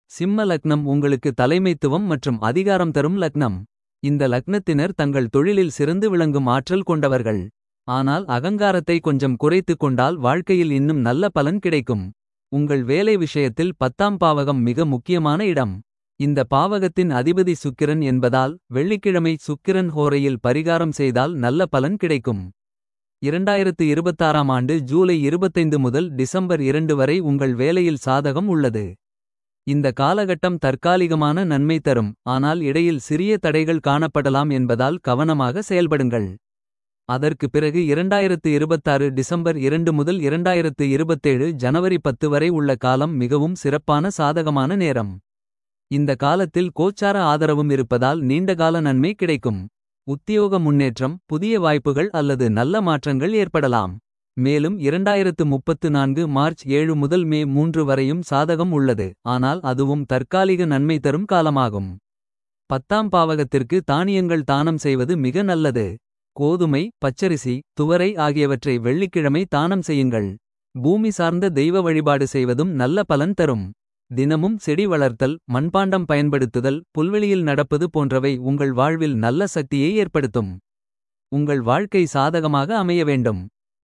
சிம்ம லக்னம் உங்களுக்கு தலைமைத்துவம் மற்றும் அதிகாரம் தரும் லக்னம். இந்த லக்னத்தினர் தங்கள் தொழிலில் சிறந்து விளங்கும் ஆற்றல் கொண்டவர்கள். ஆனால் அகங்காரத்தை கொஞ்சம் குறைத்துக் கொண்டால் வாழ்க்கையில் இன்னும் நல்ல பலன் கிடைக்கும். உங்கள் வேலை விஷயத்தில் பத்தாம் பாவகம் மிக முக்கியமான இடம். இந்த பாவகத்தின் அதிபதி சுக்கிரன் என்பதால் வெள்ளிக்கிழமை சுக்கிரன் ஹோரையில் பரிகாரம் செய்தால் நல்ல பலன் கிடைக்கும். 2026ஆம் ஆண்டு ஜூலை 25 முதல் டிசம்பர் 2 வரை உங்கள் வேலையில் சாதகம் உள்ளது. இந்த காலகட்டம் தற்காலிகமான நன்மை தரும் ஆனால் இடையில் சிறிய தடைகள் காணப்படலாம் என்பதால் கவனமாக செயல்படுங்கள். அதற்கு பிறகு 2026 டிசம்பர் 2 முதல் 2027 ஜனவரி 10 வரை உள்ள காலம் மிகவும் சிறப்பான சாதகமான நேரம். இந்த காலத்தில் கோச்சார ஆதரவும் இருப்பதால் நீண்டகால நன்மை கிடைக்கும். உத்தியோக முன்னேற்றம் புதிய வாய்ப்புகள் அல்லது நல்ல மாற்றங்கள் ஏற்படலாம். மேலும் 2034 மார்ச் 7 முதல் மே 3 வரையும் சாதகம் உள்ளது ஆனால் அதுவும் தற்காலிக நன்மை தரும் காலமாகும். பத்தாம் பாவகத்திற்கு தானியங்கள் தானம் செய்வது மிக நல்லது. கோதுமை பச்சரிசி துவரை ஆகியவற்றை வெள்ளிக்கிழமை தானம் செய்யுங்கள். பூமி சார்ந்த தெய்வ வழிபாடு செய்வதும் நல்ல பலன் தரும். தினமும் செடி வளர்த்தல் மண்பாண்டம் பயன்படுத்துதல் புல்வெளியில் நடப்பது போன்றவை உங்கள் வாழ்வில் நல்ல சக்தியை ஏற்படுத்தும். உங்கள் வாழ்க்கை சாதகமாக அமைய வேண்டும்.